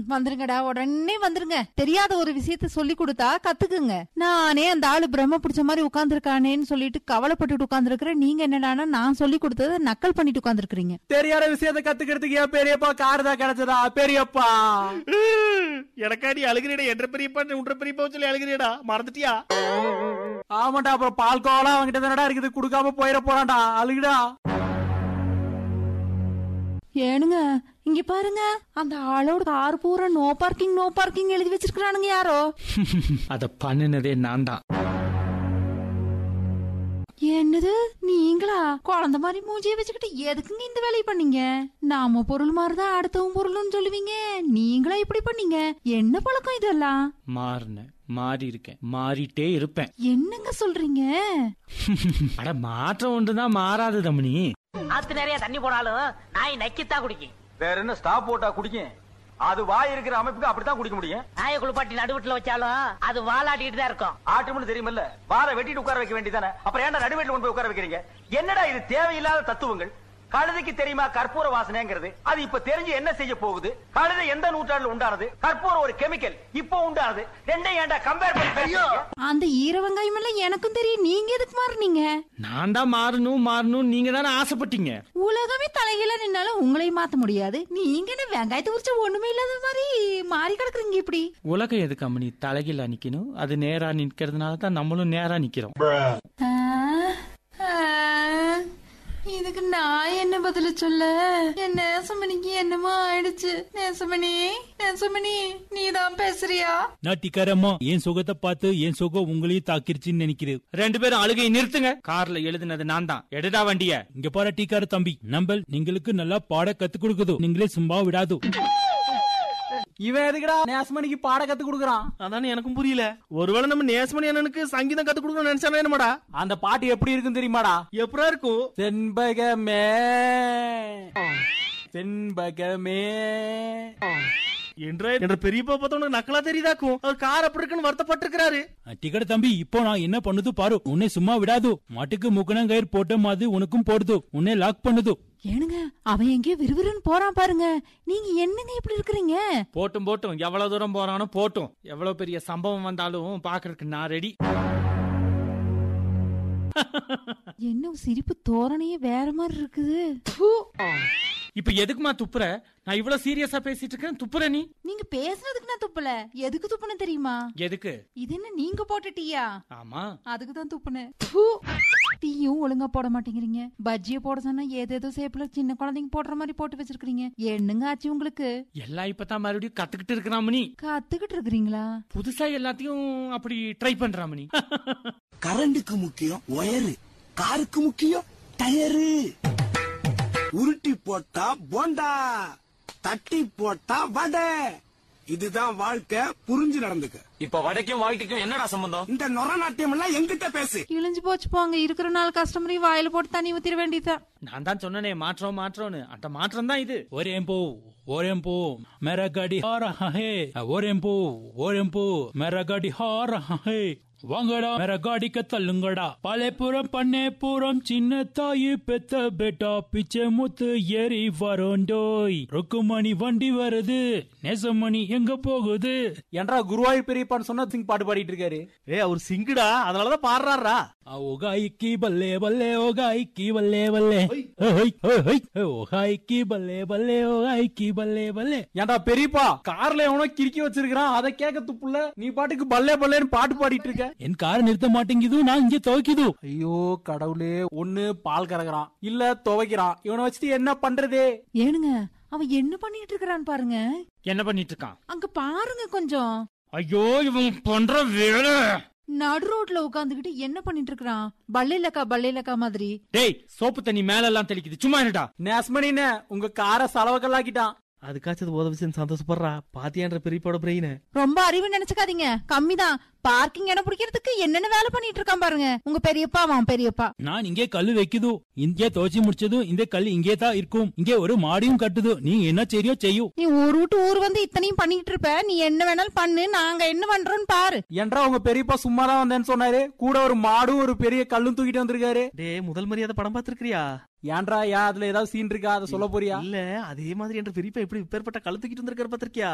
வந்துருங்கடா உடனே வந்துருங்க தெரியாத ஒரு விஷயத்த சொல்லி கொடுத்தா கத்துக்குங்க நானே அந்த ஆளு பிரம்ம பிடிச்ச மாதிரி உட்கார்ந்துருக்கானேன்னு சொல்லிட்டு கவலைப்பட்டுட்டு உட்கார்ந்துருக்கிறேன் நீங்க என்னடான்னா நான் சொல்லி கொடுத்தத நக்கல் பண்ணிட்டு உட்கார்ந்துருக்கீங்க தெரியாத விஷயத்த கத்துக்கிறதுக்கு ஏன் பெரியப்பா கார் தான் கிடைச்சதா பெரியப்பா எனக்காடி அழுகிறீடா என்ற பெரியப்பா உன்ற பெரியப்பா சொல்லி அழுகிறீடா மறந்துட்டியா ஆமாண்டா அப்புறம் பால் கோவலாம் அவன்கிட்ட தானடா இருக்குது குடுக்காம போயிட போறான்டா அழுகுடா ஏனுங்க இங்க பாருங்க அந்த ஆளோட கார் பூரா நோ பார்க்கிங் நோ பார்க்கிங் எழுதி வச்சிருக்கானுங்க யாரோ அத பண்ணுனதே நான் தான் என்னது நீங்களா குழந்தை மாதிரி மூஞ்சிய வச்சுக்கிட்டு எதுக்குங்க இந்த வேலையை பண்ணீங்க நாம பொருள் மாதிரிதான் அடுத்தவன் பொருள்னு சொல்லுவீங்க நீங்களா இப்படி பண்ணீங்க என்ன பழக்கம் இதெல்லாம் மாறினேன் மாறி இருக்கேன் மாறிட்டே இருப்பேன் என்னங்க சொல்றீங்க அட மாற்றம் ஒன்றுதான் மாறாது தமணி ஆத்து நிறைய தண்ணி போனாலும் நாய் நக்கித்தான் குடிக்கும் வேற என்ன ஸ்டாப் போட்டா குடிக்கும் அது வாய் இருக்கிற அமைப்புக்கு அப்படித்தான் குடிக்க முடியும் நாயை குளிப்பாட்டி நடுவீட்டுல வச்சாலும் அது வாலாட்டிட்டு தான் இருக்கும் ஆட்டும்னு தெரியுமில்ல வார வெட்டிட்டு உட்கார வைக்க வேண்டியதானே அப்புறம் ஏன்டா நடுவேட்டில் கொண்டு போய் உட்கார வைக்கிறீங்க என்னடா இது தேவையில்லாத தத்துவங்கள் கழுதைக்கு தெரியுமா கற்பூர வாசனைங்கிறது அது இப்ப தெரிஞ்சு என்ன செய்ய போகுது கழுதை எந்த நூற்றாண்டுல உண்டானது கற்பூரம் ஒரு கெமிக்கல் இப்போ உண்டானது ரெண்டையும் ஏன்டா கம்பேர் பண்ணி பேசுறீங்க? அந்த ஈர வெங்காயம் எல்லாம் எனக்கும் தெரியும் நீங்க எதுக்கு மாறுனீங்க நான் தான் மாறணும் மாறணும் நீங்க தானே ஆசைப்பட்டீங்க உலகமே தலைகீழ நின்னாலும் உங்களையும் மாத்த முடியாது நீங்க என்ன வெங்காயத்தை உரிச்ச ஒண்ணுமே இல்லாத மாதிரி மாறி கிடக்குறீங்க இப்படி உலகம் எது கம்பெனி தலைகீழ நிக்கணும் அது நேரா நிக்கிறதுனால தான் நம்மளும் நேரா நிக்கிறோம் ஆ, ஆ, இதுக்கு நான் என்ன பதில சொல்ல என் நேசமணிக்கு என்னமோ ஆயிடுச்சு நேசமணி நேசமணி நீ தான் பேசுறியா நாட்டிக்காரம்மா என் சுகத்தை பார்த்து என் சுகம் உங்களையும் தாக்கிருச்சுன்னு நினைக்கிறேன் ரெண்டு பேரும் அழுகையை நிறுத்துங்க கார்ல எழுதுனது நான் தான் எடுடா வண்டிய இங்க பாரு டீக்கார தம்பி நம்ம நீங்களுக்கு நல்லா பாட கத்து கொடுக்குது நீங்களே சும்மா விடாது இவன் எதுக்குடா நேசமணிக்கு பாட கத்து கொடுக்குறான் அதானே எனக்கும் புரியல ஒருவேளை நம்ம நேசமணி அண்ணனுக்கு சங்கீதம் கத்து கொடுக்கணும்னு நினைச்சானே என்னமாடா அந்த பாட்டு எப்படி இருக்குன்னு தெரியுமாடா எப்படா இருக்கும் செண்பகமே செண்பகமே என்ற என்ற பெரியப்பா பார்த்தா உனக்கு நக்கலா தெரியுதாக்கும் அவர் கார் அப்படி இருக்குன்னு வருத்தப்பட்டிருக்கிறாரு டிக்கெட் தம்பி இப்போ நான் என்ன பண்ணுது பாரு உன்னை சும்மா விடாது மாட்டுக்கு முக்கணங்கயிறு போட்ட மாதிரி உனக்கும் போடுது உன்னை லாக் பண்ணுது ஏனுங்க அவன் எங்கேயோ விறுவிறுன்னு போறான் பாருங்க நீங்க என்னங்க இப்படி இருக்கிறீங்க போட்டும் போட்டும் எவ்வளவு தூரம் போறானோ போட்டும் எவ்வளவு பெரிய சம்பவம் வந்தாலும் பாக்குறதுக்கு நான் ரெடி என்ன சிரிப்பு தோரணையே வேற மாதிரி இருக்குது ப்பு. இப்ப எதுக்குமா துப்புற நான் இவ்வளவு சீரியஸா பேசிட்டு இருக்கேன் துப்புற நீ நீங்க பேசுனதுக்கு நான் துப்பல எதுக்கு துப்புன தெரியுமா எதுக்கு இது என்ன நீங்க போட்ட டீயா ஆமா அதுக்கு தான் துப்புனேன் ப்பு. டீயும் ஒழுங்கா போட மாட்டேங்கிறீங்க பஜ்ஜிய போட சொன்னா ஏதேதோ சேப்புல சின்ன குழந்தைங்க போடுற மாதிரி போட்டு வச்சிருக்கீங்க என்னங்க ஆச்சு உங்களுக்கு எல்லாம் இப்பதான் மறுபடியும் கத்துக்கிட்டு இருக்கிறான் மணி கத்துக்கிட்டு இருக்கிறீங்களா புதுசா எல்லாத்தையும் அப்படி ட்ரை பண்றான் மணி கரண்டுக்கு முக்கியம் ஒயரு காருக்கு முக்கியம் டயரு உருட்டி போட்டா போண்டா தட்டி போட்டா வடை இதுதான் வாழ்க்கை புரிஞ்சு நடந்துக்க இப்ப வடைக்கும் வாழ்க்கைக்கும் என்னடா சம்பந்தம் இந்த நொர நாட்டியம் எல்லாம் எங்கிட்ட பேசு கிழிஞ்சு போச்சு போங்க இருக்கிற நாள் கஸ்டமரையும் வாயில போட்டு தண்ணி ஊத்திர வேண்டியதுதான் நான் தான் சொன்னனே மாற்றம் மாற்றம்னு அந்த மாற்றம் தான் இது ஒரு எம்போ ஒரு எம்போ மேரா காடி ஹா ரஹா ஹே ஒரு எம்போ ஒரு எம்போ மேரா காடி ஹா ரஹா ஹே வாங்கடா மேரா காடிக்க தள்ளுங்கடா பாலேபுரம் பண்ணேபுரம் சின்ன தாயி பெத்த பேட்டா பிச்சை முத்து ஏறி வரோண்டோய் ருக்குமணி வண்டி வருது நேசமணி எங்க போகுது என்றா குருவாயூர் பெரியப்பான்னு சொன்னா சிங் பாட்டு பாடிட்டு இருக்காரு ஏய் அவர் சிங்குடா அதனாலதான் பாடுறாரா ஓகாய்க்கு பல்லே பல்லே ஓகாய்க்கு பல்லே பல்லே ஹோய் ஹோய் ஹோய் ஓகாய்க்கு பல்லே பல்லே ஓகாய்க்கு பல்லே பல்லே ஏன்டா பெரியப்பா கார்ல எவனோ கிறுக்கி வச்சிருக்கான் அதை கேட்க துப்புல நீ பாட்டுக்கு பல்லே பல்லேன்னு பாட்டு பாடிட்டு இருக்க என் கார் நிறுத்த மாட்டேங்குது நான் இங்க துவைக்குது ஐயோ கடவுளே ஒண்ணு பால் கறக்குறான் இல்ல துவைக்கிறான் இவனை வச்சுட்டு என்ன பண்றதே ஏனுங்க அவன் என்ன பண்ணிட்டு இருக்கிறான் பாருங்க என்ன பண்ணிட்டு இருக்கான் அங்க பாருங்க கொஞ்சம் ஐயோ இவன் பண்ற வேலை நடு ரோட்ல உட்காந்துக்கிட்டு என்ன பண்ணிட்டு இருக்கிறான் பல்லைலக்கா பல்லைலக்கா மாதிரி டேய் சோப்பு தண்ணி மேல எல்லாம் தெளிக்குது சும்மா என்னடா நேஸ்மணின்னு உங்க காரை செலவக்கல்லாக்கிட்டான் அதுக்காச்சும் அது உதவி செஞ்சு சந்தோஷப்படுறா பாத்தியான்ற பெரியப்போட பிரெயின் ரொம்ப அறிவு நினைச்சுக்காதீங்க கம்மிதான் பார்க்கிங் இடம் பிடிக்கிறதுக்கு என்னென்ன வேலை பண்ணிட்டு இருக்கான் பாருங்க உங்க பெரியப்பா அவன் பெரியப்பா நான் இங்கே கல்லு வைக்குது இங்கே துவைச்சு முடிச்சதும் இந்த கல் இங்கே தான் இருக்கும் இங்கே ஒரு மாடியும் கட்டுது நீ என்ன செய்யோ செய்யும் நீ ஊர் விட்டு ஊர் வந்து இத்தனையும் பண்ணிட்டு இருப்ப நீ என்ன வேணாலும் பண்ணு நாங்க என்ன பண்றோம்னு பாரு என்றா உங்க பெரியப்பா சும்மா தான் வந்தேன்னு சொன்னாரு கூட ஒரு மாடும் ஒரு பெரிய கல்லும் தூக்கிட்டு வந்திருக்காரு டேய் முதல் மரியாதை படம் பாத்துருக்கியா ஏன்டா ஏன் அதுல ஏதாவது சீன் இருக்கா அதை சொல்ல போறியா இல்ல அதே மாதிரி என்ற பெரியப்பா எப்படி இப்பேற்பட்ட கழுத்துக்கிட்டு வந்திருக்காரு பாத்திருக்கியா